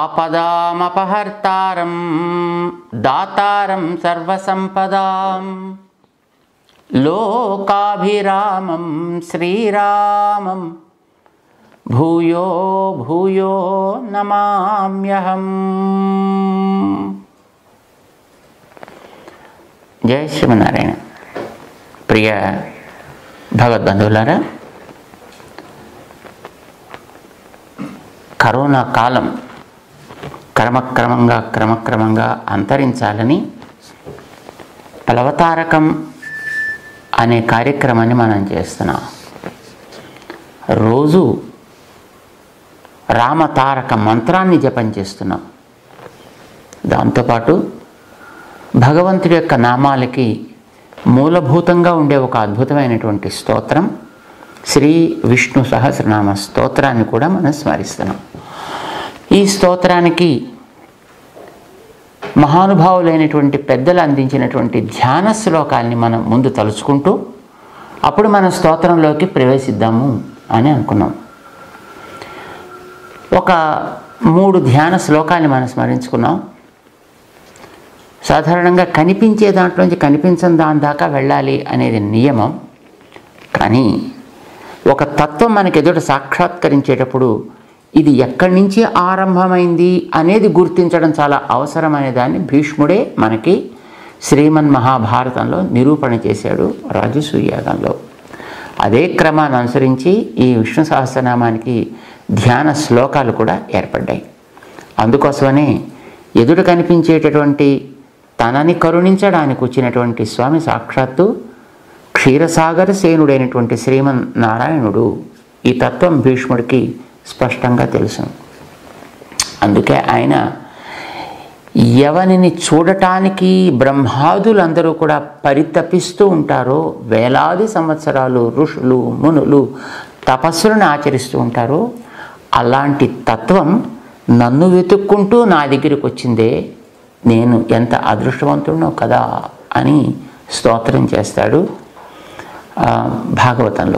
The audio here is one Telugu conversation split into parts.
ఆపదామపహర్తారం దాతారం సర్వసంపదాం లోకాభిరామం శ్రీరామం భూయో భూయో నమామ్యహం జయ శ్రీమనారాయణ ప్రియ భగవద్బంధువులారా కరోనా కాలం క్రమక్రమంగా క్రమక్రమంగా అంతరించాలని ప్లవతారకం అనే కార్యక్రమాన్ని మనం చేస్తున్నాం రోజు రామతారక మంత్రాన్ని జపం చేస్తున్నాం దాంతోపాటు భగవంతుడి యొక్క నామాలకి మూలభూతంగా ఉండే ఒక అద్భుతమైనటువంటి స్తోత్రం శ్రీ విష్ణు సహస్రనామ స్తోత్రాన్ని కూడా మనం స్మరిస్తున్నాం ఈ స్తోత్రానికి మహానుభావులైనటువంటి పెద్దలు అందించినటువంటి ధ్యాన శ్లోకాల్ని మనం ముందు తలుచుకుంటూ అప్పుడు మన స్తోత్రంలోకి ప్రవేశిద్దాము అని అనుకున్నాం ఒక మూడు ధ్యాన శ్లోకాల్ని మనం స్మరించుకున్నాం సాధారణంగా కనిపించే దాంట్లోంచి కనిపించని దాని దాకా వెళ్ళాలి అనేది నియమం కానీ ఒక తత్వం మనకి ఎదుట సాక్షాత్కరించేటప్పుడు ఇది ఎక్కడి నుంచి ఆరంభమైంది అనేది గుర్తించడం చాలా అవసరం అనే దాన్ని భీష్ముడే మనకి శ్రీమన్ మహాభారతంలో నిరూపణ చేశాడు రాజసూయాగంలో అదే క్రమాన్ని అనుసరించి ఈ విష్ణు సహస్రనామానికి ధ్యాన శ్లోకాలు కూడా ఏర్పడ్డాయి అందుకోసమనే ఎదుట కనిపించేటటువంటి తనని కరుణించడానికి వచ్చినటువంటి స్వామి సాక్షాత్తు క్షీరసాగర సేనుడైనటువంటి శ్రీమన్ నారాయణుడు ఈ తత్వం భీష్ముడికి స్పష్టంగా తెలుసు అందుకే ఆయన ఎవరిని చూడటానికి బ్రహ్మాదులందరూ కూడా పరితపిస్తూ ఉంటారో వేలాది సంవత్సరాలు ఋషులు మునులు తపస్సులను ఆచరిస్తూ ఉంటారో అలాంటి తత్వం నన్ను వెతుక్కుంటూ నా దగ్గరికి వచ్చిందే నేను ఎంత అదృష్టవంతుడినో కదా అని స్తోత్రం చేస్తాడు ఆ, భాగవతంలో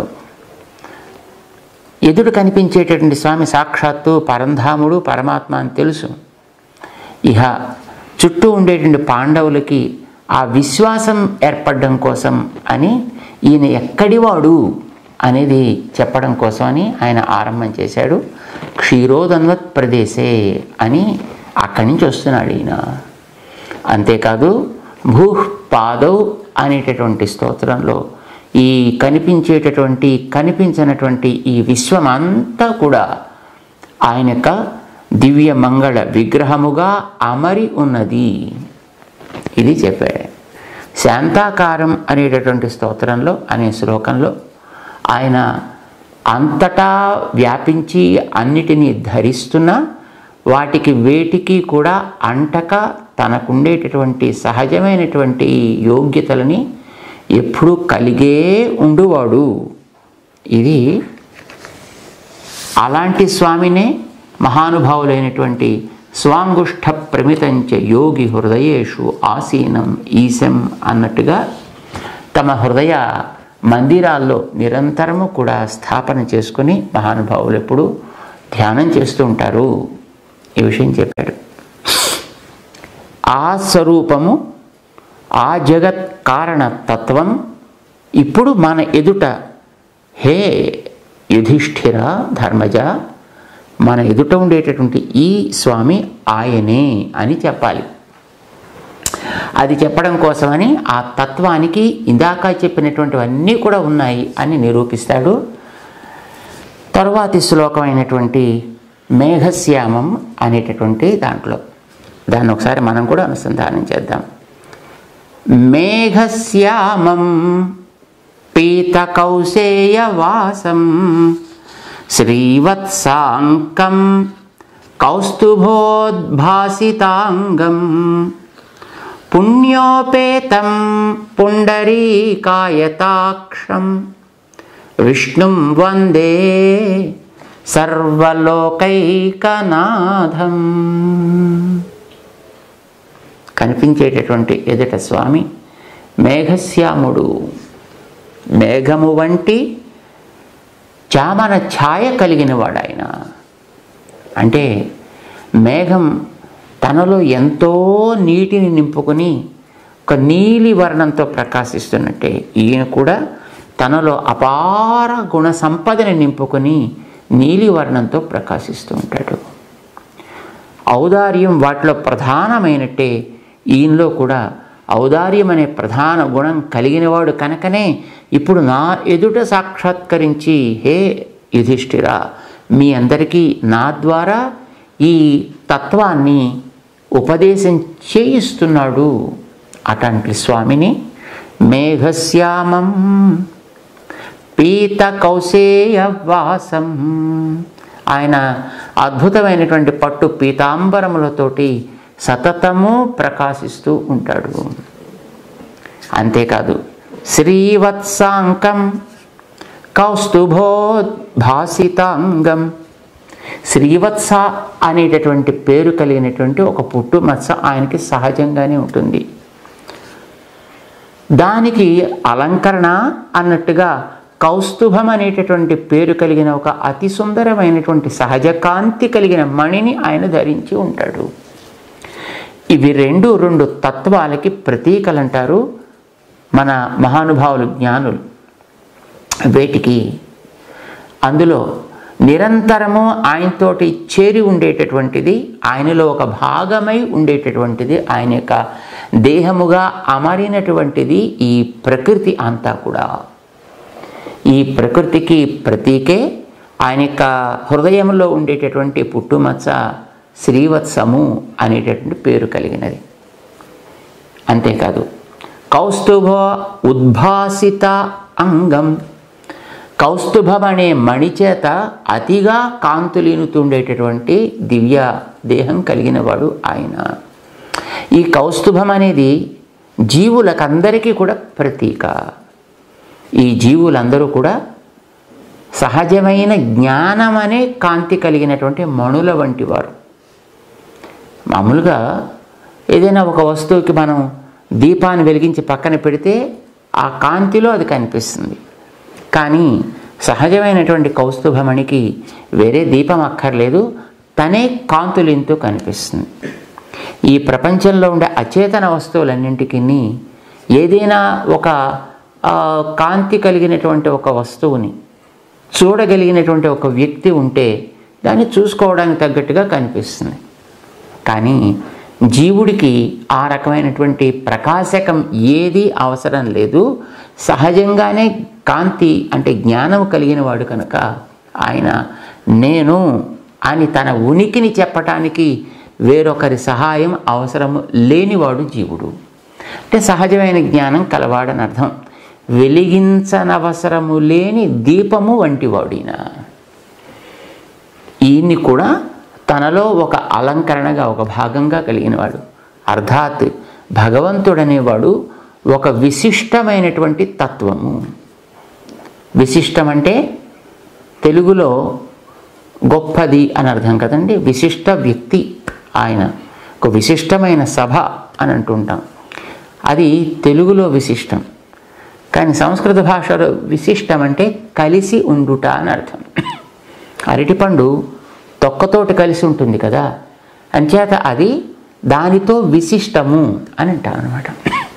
ఎదుడు కనిపించేటటువంటి స్వామి సాక్షాత్తు పరంధాముడు పరమాత్మ అని తెలుసు ఇహ చుట్టూ ఉండేటువంటి పాండవులకి ఆ విశ్వాసం ఏర్పడడం కోసం అని ఈయన ఎక్కడివాడు అనేది చెప్పడం కోసం అని ఆయన ఆరంభం చేశాడు క్షీరోదన్వత్ ప్రదేశే అని అక్కడి నుంచి వస్తున్నాడు ఈయన అంతేకాదు భూ పాదౌ అనేటటువంటి స్తోత్రంలో ఈ కనిపించేటటువంటి కనిపించినటువంటి ఈ విశ్వం అంతా కూడా ఆయన యొక్క దివ్య మంగళ విగ్రహముగా అమరి ఉన్నది ఇది చెప్పాడు శాంతాకారం అనేటటువంటి స్తోత్రంలో అనే శ్లోకంలో ఆయన అంతటా వ్యాపించి అన్నిటినీ ధరిస్తున్న వాటికి వేటికి కూడా అంటక తనకుండేటటువంటి సహజమైనటువంటి యోగ్యతలని ఎప్పుడూ కలిగే ఉండువాడు ఇది అలాంటి స్వామినే మహానుభావులైనటువంటి స్వాంగుష్ఠ ప్రమితంచ యోగి హృదయేషు ఆసీనం ఈశం అన్నట్టుగా తమ హృదయ మందిరాల్లో నిరంతరము కూడా స్థాపన చేసుకుని మహానుభావులు ఎప్పుడు ధ్యానం చేస్తూ ఉంటారు ఈ విషయం చెప్పాడు ఆ స్వరూపము ఆ జగత్ కారణ తత్వం ఇప్పుడు మన ఎదుట హే యుధిష్ఠిర ధర్మజ మన ఎదుట ఉండేటటువంటి ఈ స్వామి ఆయనే అని చెప్పాలి అది చెప్పడం కోసమని ఆ తత్వానికి ఇందాక చెప్పినటువంటివన్నీ కూడా ఉన్నాయి అని నిరూపిస్తాడు తరువాతి శ్లోకమైనటువంటి మేఘశ్యామం అనేటటువంటి దాంట్లో దాన్ని ఒకసారి మనం కూడా అనుసంధానం చేద్దాం మేఘశ్యామం పీతకౌశేయవాసం శ్రీవత్సాంకం కౌస్తుభోద్భాసితాంగం పుణ్యోపేతం పుండరీకాయతాక్షం విష్ణుం వందే సర్వలోకైకనాథం కనిపించేటటువంటి ఎదుట స్వామి మేఘశ్యాముడు మేఘము వంటి చామన ఛాయ కలిగిన వాడు ఆయన అంటే మేఘం తనలో ఎంతో నీటిని నింపుకొని ఒక నీలి వర్ణంతో ప్రకాశిస్తున్నట్టే ఈయన కూడా తనలో అపార గుణ సంపదని నింపుకొని నీలి వర్ణంతో ప్రకాశిస్తూ ఉంటాడు ఔదార్యం వాటిలో ప్రధానమైనట్టే ఈయనలో కూడా ఔదార్యం అనే ప్రధాన గుణం కలిగినవాడు కనుకనే ఇప్పుడు నా ఎదుట సాక్షాత్కరించి హే యుధిష్ఠిరా మీ అందరికీ నా ద్వారా ఈ తత్వాన్ని ఉపదేశం చేయిస్తున్నాడు అటువంటి స్వామిని మేఘశ్యామం పీత కౌశేయ వాసం ఆయన అద్భుతమైనటువంటి పట్టు పీతాంబరములతోటి సతతము ప్రకాశిస్తూ ఉంటాడు అంతేకాదు శ్రీవత్సాంకం కౌస్తుభోద్భాసితాంగం శ్రీవత్స అనేటటువంటి పేరు కలిగినటువంటి ఒక పుట్టు మత్స ఆయనకి సహజంగానే ఉంటుంది దానికి అలంకరణ అన్నట్టుగా కౌస్తుభం అనేటటువంటి పేరు కలిగిన ఒక అతి సుందరమైనటువంటి సహజ కాంతి కలిగిన మణిని ఆయన ధరించి ఉంటాడు ఇవి రెండు రెండు తత్వాలకి ప్రతీకలు అంటారు మన మహానుభావులు జ్ఞానులు వేటికి అందులో నిరంతరము ఆయనతోటి చేరి ఉండేటటువంటిది ఆయనలో ఒక భాగమై ఉండేటటువంటిది ఆయన యొక్క దేహముగా అమరినటువంటిది ఈ ప్రకృతి అంతా కూడా ఈ ప్రకృతికి ప్రతీకే ఆయన యొక్క హృదయంలో ఉండేటటువంటి పుట్టుమచ్చ శ్రీవత్సము అనేటటువంటి పేరు కలిగినది అంతేకాదు కౌస్తుభ ఉద్భాసిత అంగం కౌస్తుభం అనే మణిచేత అతిగా కాంతులీనుతుండేటటువంటి దివ్య దేహం కలిగిన వాడు ఆయన ఈ కౌస్తుభం అనేది జీవులకందరికీ కూడా ప్రతీక ఈ జీవులందరూ కూడా సహజమైన జ్ఞానం అనే కాంతి కలిగినటువంటి మణుల వంటి వారు మామూలుగా ఏదైనా ఒక వస్తువుకి మనం దీపాన్ని వెలిగించి పక్కన పెడితే ఆ కాంతిలో అది కనిపిస్తుంది కానీ సహజమైనటువంటి కౌస్తుభమణికి వేరే దీపం అక్కర్లేదు తనే కాంతులింతూ కనిపిస్తుంది ఈ ప్రపంచంలో ఉండే అచేతన వస్తువులన్నింటికి ఏదైనా ఒక ఆ, కాంతి కలిగినటువంటి ఒక వస్తువుని చూడగలిగినటువంటి ఒక వ్యక్తి ఉంటే దాన్ని చూసుకోవడానికి తగ్గట్టుగా కనిపిస్తుంది కానీ జీవుడికి ఆ రకమైనటువంటి ప్రకాశకం ఏది అవసరం లేదు సహజంగానే కాంతి అంటే జ్ఞానం కలిగిన వాడు కనుక ఆయన నేను అని తన ఉనికిని చెప్పటానికి వేరొకరి సహాయం అవసరము లేనివాడు జీవుడు అంటే సహజమైన జ్ఞానం కలవాడని అర్థం వెలిగించనవసరము లేని దీపము వంటివాడిన ఈయన్ని కూడా తనలో ఒక అలంకరణగా ఒక భాగంగా కలిగినవాడు అర్థాత్ భగవంతుడనేవాడు ఒక విశిష్టమైనటువంటి తత్వము విశిష్టం అంటే తెలుగులో గొప్పది అని అర్థం కదండి విశిష్ట వ్యక్తి ఆయన ఒక విశిష్టమైన సభ అని అంటుంటాం అది తెలుగులో విశిష్టం కానీ సంస్కృత భాషలో విశిష్టం అంటే కలిసి ఉండుట అని అర్థం అరటిపండు తొక్కతోటి కలిసి ఉంటుంది కదా అంచేత అది దానితో విశిష్టము అని అంటాం అనమాట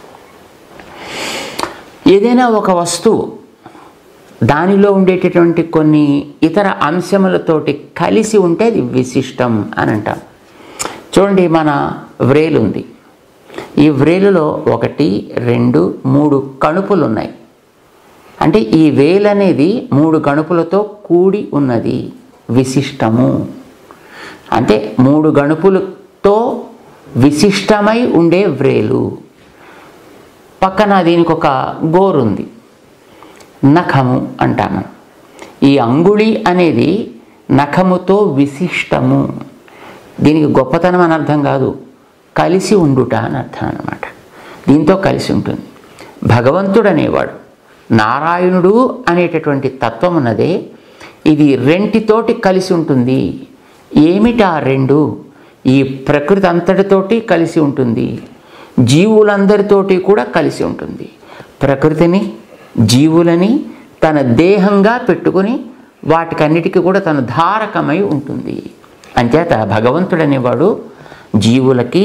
ఏదైనా ఒక వస్తువు దానిలో ఉండేటటువంటి కొన్ని ఇతర అంశములతోటి కలిసి ఉంటే అది విశిష్టం అని అంటాం చూడండి మన వ్రేలు ఉంది ఈ వ్రేలులో ఒకటి రెండు మూడు కణుపులు ఉన్నాయి అంటే ఈ వేలు అనేది మూడు గణుపులతో కూడి ఉన్నది విశిష్టము అంటే మూడు గణుపులతో విశిష్టమై ఉండే వ్రేలు పక్కన దీనికి ఒక గోరు ఉంది నఖము అంటాము ఈ అంగుళి అనేది నఖముతో విశిష్టము దీనికి గొప్పతనం అని అర్థం కాదు కలిసి ఉండుట అని అర్థం అనమాట దీంతో కలిసి ఉంటుంది భగవంతుడు అనేవాడు నారాయణుడు అనేటటువంటి తత్వం ఉన్నదే ఇది రెంటితోటి కలిసి ఉంటుంది ఏమిటా రెండు ఈ ప్రకృతి అంతటితోటి కలిసి ఉంటుంది జీవులందరితోటి కూడా కలిసి ఉంటుంది ప్రకృతిని జీవులని తన దేహంగా పెట్టుకొని వాటికన్నిటికీ కూడా తన ధారకమై ఉంటుంది అంచేత భగవంతుడనేవాడు జీవులకి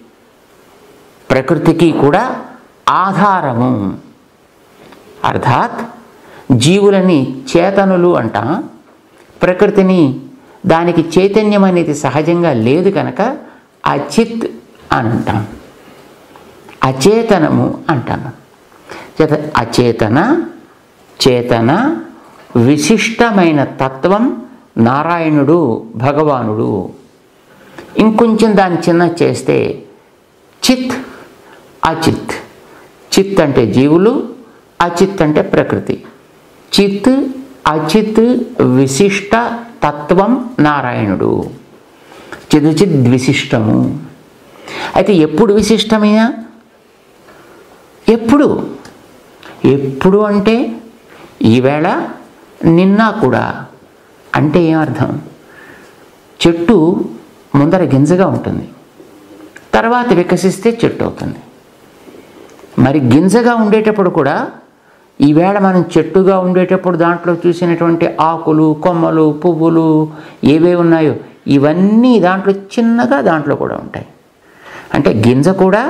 ప్రకృతికి కూడా ఆధారము అర్థాత్ జీవులని చేతనులు అంటాం ప్రకృతిని దానికి చైతన్యం అనేది సహజంగా లేదు కనుక అచిత్ అని అంటాం అచేతనము అంటాము చేత అచేతన చేతన విశిష్టమైన తత్వం నారాయణుడు భగవానుడు ఇంకొంచెం దాన్ని చిన్న చేస్తే చిత్ అచిత్ చిత్ అంటే జీవులు అచిత్ అంటే ప్రకృతి చిత్ అచిత్ విశిష్ట తత్వం నారాయణుడు చిదచిత్ విశిష్టము అయితే ఎప్పుడు విశిష్టమైనా ఎప్పుడు ఎప్పుడు అంటే ఈవేళ నిన్న కూడా అంటే ఏమర్థం చెట్టు ముందర గింజగా ఉంటుంది తర్వాత వికసిస్తే చెట్టు అవుతుంది మరి గింజగా ఉండేటప్పుడు కూడా ఈవేళ మనం చెట్టుగా ఉండేటప్పుడు దాంట్లో చూసినటువంటి ఆకులు కొమ్మలు పువ్వులు ఏవే ఉన్నాయో ఇవన్నీ దాంట్లో చిన్నగా దాంట్లో కూడా ఉంటాయి అంటే గింజ కూడా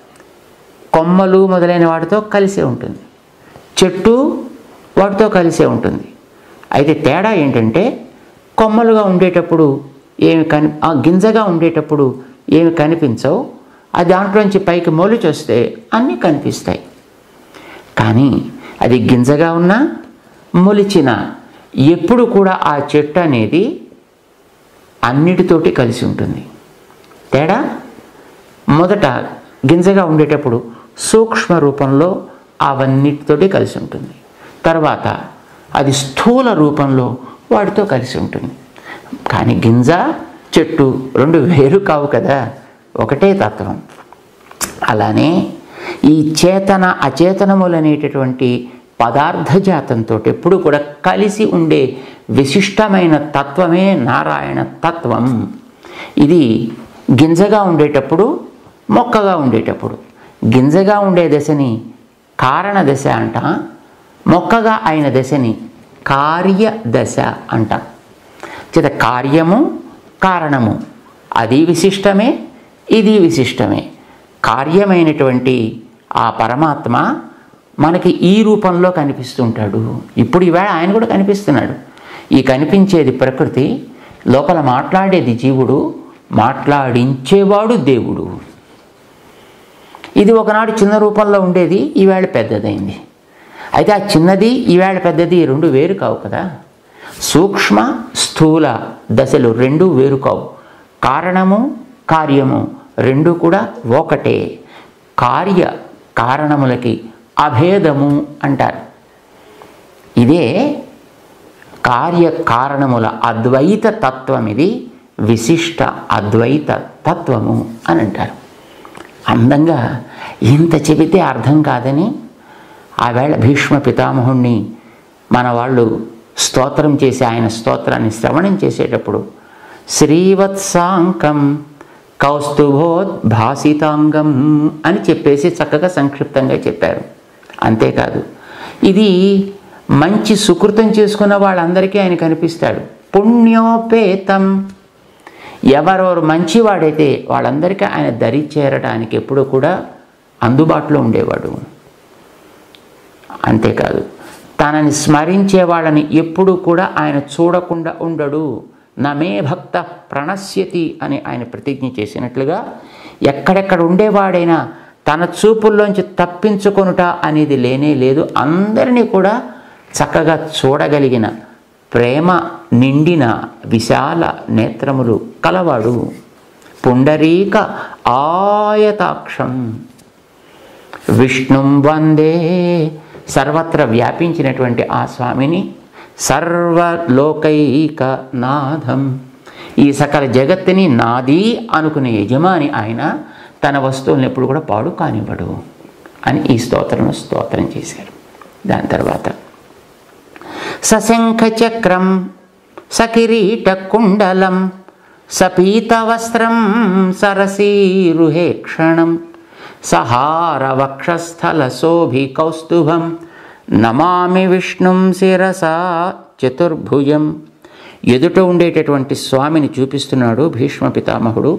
కొమ్మలు మొదలైన వాటితో కలిసే ఉంటుంది చెట్టు వాటితో కలిసే ఉంటుంది అయితే తేడా ఏంటంటే కొమ్మలుగా ఉండేటప్పుడు ఏమి కని ఆ గింజగా ఉండేటప్పుడు ఏమి కనిపించవు ఆ దాంట్లోంచి పైకి మొలిచి వస్తే అన్నీ కనిపిస్తాయి కానీ అది గింజగా ఉన్నా మొలిచిన ఎప్పుడు కూడా ఆ చెట్టు అనేది అన్నిటితోటి కలిసి ఉంటుంది తేడా మొదట గింజగా ఉండేటప్పుడు సూక్ష్మ రూపంలో అవన్నిటితోటి కలిసి ఉంటుంది తర్వాత అది స్థూల రూపంలో వాటితో కలిసి ఉంటుంది కానీ గింజ చెట్టు రెండు వేరు కావు కదా ఒకటే తత్వం అలానే ఈ చేతన అచేతనములనేటటువంటి పదార్థ జాతంతో ఎప్పుడు కూడా కలిసి ఉండే విశిష్టమైన తత్వమే నారాయణ తత్వం ఇది గింజగా ఉండేటప్పుడు మొక్కగా ఉండేటప్పుడు గింజగా ఉండే దశని కారణ దశ అంట మొక్కగా అయిన దశని కార్య దశ అంట చేత కార్యము కారణము అది విశిష్టమే ఇది విశిష్టమే కార్యమైనటువంటి ఆ పరమాత్మ మనకి ఈ రూపంలో కనిపిస్తుంటాడు ఇప్పుడు ఈవేళ ఆయన కూడా కనిపిస్తున్నాడు ఈ కనిపించేది ప్రకృతి లోపల మాట్లాడేది జీవుడు మాట్లాడించేవాడు దేవుడు ఇది ఒకనాడు చిన్న రూపంలో ఉండేది ఈవేళ పెద్దదైంది అయితే ఆ చిన్నది ఈవేళ పెద్దది రెండు వేరు కావు కదా సూక్ష్మ స్థూల దశలు రెండు వేరు కావు కారణము కార్యము రెండు కూడా ఒకటే కార్య కారణములకి అభేదము అంటారు ఇదే కార్య కారణముల అద్వైత తత్వం ఇది విశిష్ట అద్వైత తత్వము అని అంటారు అందంగా ఇంత చెబితే అర్థం కాదని ఆవేళ భీష్మ పితామహుణ్ణి మన వాళ్ళు స్తోత్రం చేసి ఆయన స్తోత్రాన్ని శ్రవణం చేసేటప్పుడు శ్రీవత్సాంకం కౌస్తుభోద్భాసితాంగం అని చెప్పేసి చక్కగా సంక్షిప్తంగా చెప్పారు అంతేకాదు ఇది మంచి సుకృతం చేసుకున్న వాళ్ళందరికీ ఆయన కనిపిస్తాడు పుణ్యోపేతం ఎవరెవరు మంచివాడైతే వాళ్ళందరికీ ఆయన దరి చేరడానికి ఎప్పుడూ కూడా అందుబాటులో ఉండేవాడు అంతేకాదు తనని స్మరించే వాళ్ళని ఎప్పుడూ కూడా ఆయన చూడకుండా ఉండడు నమే భక్త ప్రణశ్యతి అని ఆయన ప్రతిజ్ఞ చేసినట్లుగా ఎక్కడెక్కడ ఉండేవాడైనా తన చూపుల్లోంచి తప్పించుకొనుట అనేది లేనే లేదు అందరినీ కూడా చక్కగా చూడగలిగిన ప్రేమ నిండిన విశాల నేత్రములు కలవాడు పుండరీక ఆయతాక్షం విష్ణుం వందే సర్వత్ర వ్యాపించినటువంటి ఆ స్వామిని సర్వలోకైక నాథం ఈ సకల జగత్తుని నాది అనుకునే యజమాని ఆయన తన వస్తువులను ఎప్పుడు కూడా పాడు కానివ్వడు అని ఈ స్తోత్రం స్తోత్రం చేశారు దాని తర్వాత సశంఖచక్రం సకిరీటకుండలం సపీతవస్త్రం సరసీరుహేక్షణం సహారవక్షస్థలశోభి కౌస్తుభం నమామి విష్ణుం శిరసా చతుర్భుజం ఎదుట ఉండేటటువంటి స్వామిని చూపిస్తున్నాడు భీష్మ పితామహుడు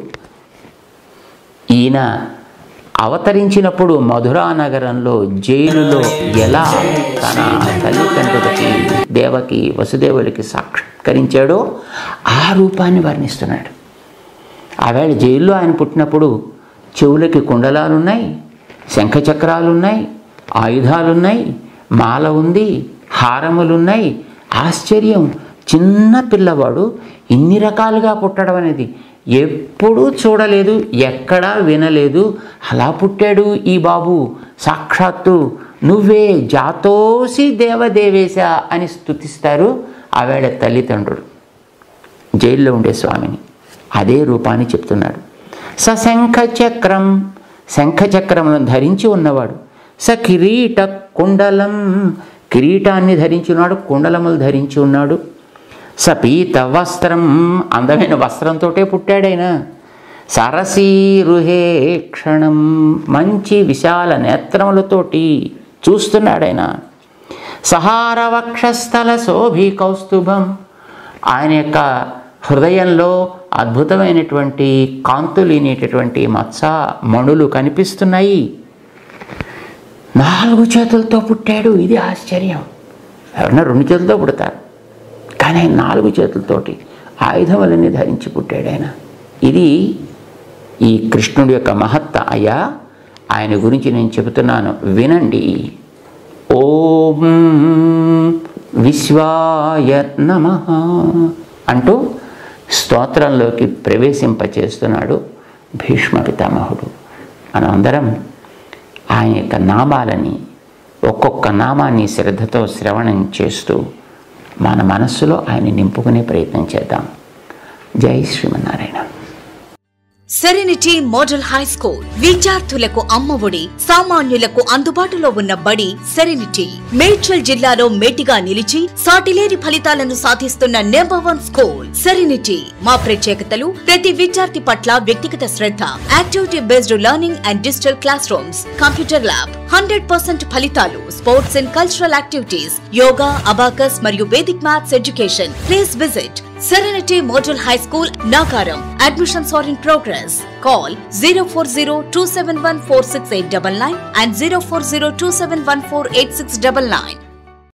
ఈయన అవతరించినప్పుడు మధురా నగరంలో జైలులో ఎలా తన తల్లిదండ్రులకి దేవకి వసుదేవులకి సాక్షాత్కరించాడో ఆ రూపాన్ని వర్ణిస్తున్నాడు ఆవేళ జైల్లో ఆయన పుట్టినప్పుడు చెవులకి కుండలాలున్నాయి శంఖచక్రాలున్నాయి ఆయుధాలున్నాయి మాల ఉంది హారములున్నాయి ఆశ్చర్యం చిన్న పిల్లవాడు ఇన్ని రకాలుగా పుట్టడం అనేది ఎప్పుడూ చూడలేదు ఎక్కడా వినలేదు అలా పుట్టాడు ఈ బాబు సాక్షాత్తు నువ్వే జాతోసి దేవదేవేశ అని స్తుతిస్తారు ఆవేళ తల్లిదండ్రులు జైల్లో ఉండే స్వామిని అదే రూపాన్ని చెప్తున్నాడు స శంఖచక్రం శంఖచక్రములను ధరించి ఉన్నవాడు స కిరీట కుండలం కిరీటాన్ని ధరించి ఉన్నాడు కుండలములు ధరించి ఉన్నాడు స పీత వస్త్రం అందమైన వస్త్రంతో పుట్టాడైన సరసీరుహే క్షణం మంచి విశాల నేత్రములతోటి చూస్తున్నాడైనా సహార వక్షస్థల శోభి కౌస్తుభం ఆయన యొక్క హృదయంలో అద్భుతమైనటువంటి కాంతులేనేటటువంటి మత్స మణులు కనిపిస్తున్నాయి నాలుగు చేతులతో పుట్టాడు ఇది ఆశ్చర్యం ఎవరన్నా రెండు చేతులతో పుడతారు కానీ ఆయన నాలుగు చేతులతోటి ఆయుధములన్నీ ధరించి పుట్టాడు ఆయన ఇది ఈ కృష్ణుడి యొక్క మహత్త అయ్యా ఆయన గురించి నేను చెబుతున్నాను వినండి ఓం విశ్వాయ నమ అంటూ స్తోత్రంలోకి ప్రవేశింపచేస్తున్నాడు భీష్మ పితామహుడు మనందరం ఆయన యొక్క నామాలని ఒక్కొక్క నామాన్ని శ్రద్ధతో శ్రవణం చేస్తూ మన మనస్సులో ఆయన నింపుకునే ప్రయత్నం చేద్దాం జై Srimannarayana serenity model high school విద్యార్థులకు అమ్మఒడి సామాన్యులకు అందుబాటులో ఉన్న బడి సెరెనిటీ మేడ్చల్ జిల్లాలో మేటిగా నిలిచి సాటిలేని ఫలితాలను సాధిస్తున్న నెంబర్ వన్ స్కూల్ సెరెనిటీ మా ప్రత్యేకతలు ప్రతి విద్యార్థి పట్ల వ్యక్తిగత శ్రద్ధ activity based learning and digital classroom computer lab hundred percent ఫలితాలు sports and cultural activities yoga abacus మరియు Vedic maths education please visit Serenity Model High School, Nagaram. Admissions are in progress. Call 040 and 040